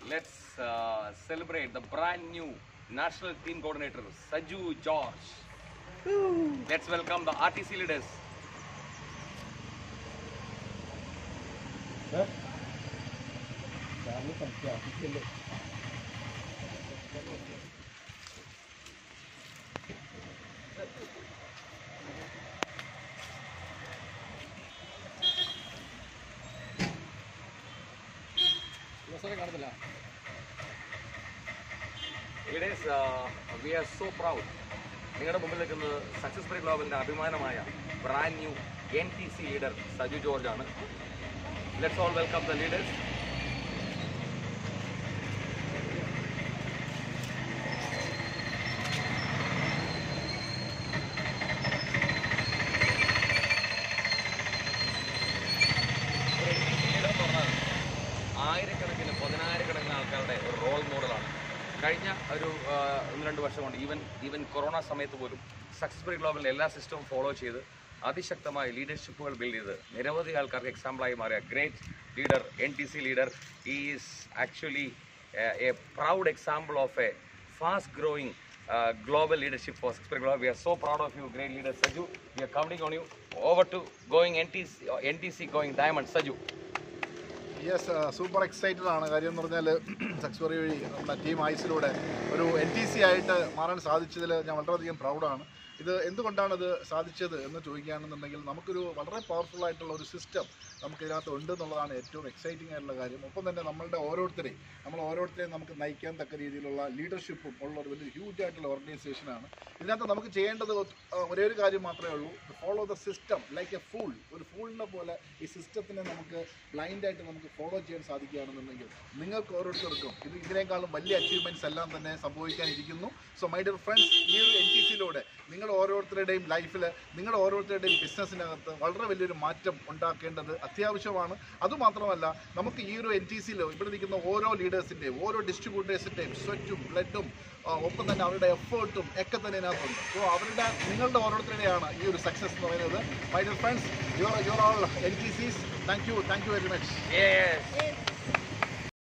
let's uh, celebrate the brand new national team coordinator, Saju George. Let's welcome the RTC leaders. Leaders, uh, we are so proud. നിങ്ങളുടെ മുമ്പിൽ നിൽക്കുന്നത് success break ഗ്ലോബലിന്റെ അഭിമാനമായ brand new N T C leader Saju George ആണ് let's all welcome the leaders ആയിരക്കണക്കിന് പതിനായിരക്കണക്കിന് ആൾക്കാരുടെ ഒരു റോൾ മോഡലാണ് കഴിഞ്ഞ ഒരു ആ, ഒന്ന് രണ്ട് വർഷം കൊണ്ട് ഈവൻ ഈവൻ കൊറോണ സമയത്ത് പോലും സക്സസ്ഫുൾ ഗ്ലോബലിൻ്റെ എല്ലാ സിസ്റ്റവും ഫോളോ ചെയ്ത് അതിശക്തമായ ലീഡർഷിപ്പുകൾ ബിൽഡ് ചെയ്ത് നിരവധി ആൾക്കാർക്ക് എക്സാമ്പിളായി മാറിയ great leader N T C leader is actually a proud example of a fast growing global leadership for Sixth Global. We are so proud of you, great leader Saju. We are counting on you. Over to going NTC, uh, NTC going diamond, Saju. Yes super excited ആണ് കാര്യം എന്ന് പറഞ്ഞാൽ സക്സറി വഴി നമ്മുടെ team ഐസിലൂടെ ഒരു N T C ആയിട്ട് മാറാൻ സാധിച്ചതിൽ ഞാൻ വളരെയധികം പ്രൗഡാണ് ഇത് എന്തുകൊണ്ടാണ് ഇത് സാധിച്ചത് എന്ന് ചോദിക്കുകയാണെന്നുണ്ടെങ്കിൽ നമുക്കൊരു വളരെ പവർഫുൾ ആയിട്ടുള്ള ഒരു സിസ്റ്റം നമുക്ക് ഇതിനകത്ത് ഉണ്ട് എന്നുള്ളതാണ് ഏറ്റവും എക്സൈറ്റിംഗ് ആയിട്ടുള്ള കാര്യം ഒപ്പം തന്നെ നമ്മളുടെ ഓരോരുത്തരെയും നമ്മൾ ഓരോരുത്തരെയും നമുക്ക് നയിക്കാൻ തക്ക രീതിയിലുള്ള ലീഡർഷിപ്പും ഉള്ള ഒരു വലിയ ഹ്യൂജ് ആയിട്ടുള്ള ഓർഗനൈസേഷനാണ് ഇതിനകത്ത് നമുക്ക് ചെയ്യേണ്ടത് ഒ- ആ, ഒരേ ഒരു കാര്യം മാത്രമേ ഉള്ളൂ follow the system like a fool ഒരു ഫൂളിനെ പോലെ ഈ സിസ്റ്റത്തിനെ നമുക്ക് ബ്ലൈൻഡായിട്ട് നമുക്ക് ഫോളോ ചെയ്യാൻ സാധിക്കുകയാണെന്നുണ്ടെങ്കിൽ നിങ്ങൾക്ക് ഓരോരുത്തർക്കും ഇത് ഇതിനേക്കാളും വലിയ അച്ചീവ്മെൻറ്റ്സ് എല്ലാം തന്നെ സംഭവിക്കാനിരിക്കുന്നു സോ മൈ ഡിയർ ഫ്രണ്ട്സ് ഈ ഒരു എൻ ടി സിയിലൂടെ നിങ്ങൾ ഓരോരുത്തരുടെയും ലൈഫിൽ നിങ്ങളുടെ ഓരോരുത്തരുടെയും ബിസിനസ്സിനകത്ത് വളരെ വലിയൊരു മാറ്റം ഉണ്ടാക്കേണ്ടത് അത്യാവശ്യമാണ് അതുമാത്രമല്ല നമുക്ക് ഈ ഒരു എൻ ടി സിയിൽ ഇവിടെ നിൽക്കുന്ന ഓരോ ലീഡേഴ്സിൻ്റെയും ഓരോ ഡിസ്ട്രിബ്യൂട്ടേഴ്സിൻ്റെയും സ്വെറ്റും ബ്ലഡും ഒപ്പം തന്നെ അവരുടെ എഫേർട്ടും ഒക്കെ തന്നെ ഇതിനകത്തുണ്ട് സോ അവരുടെ നിങ്ങളുടെ ഓരോരുത്തരുടെയാണ് ഈ ഒരു സക്സസ് എന്ന് പറയുന്നത് my dear friends your your all N T Cs thank you thank you very much Yes.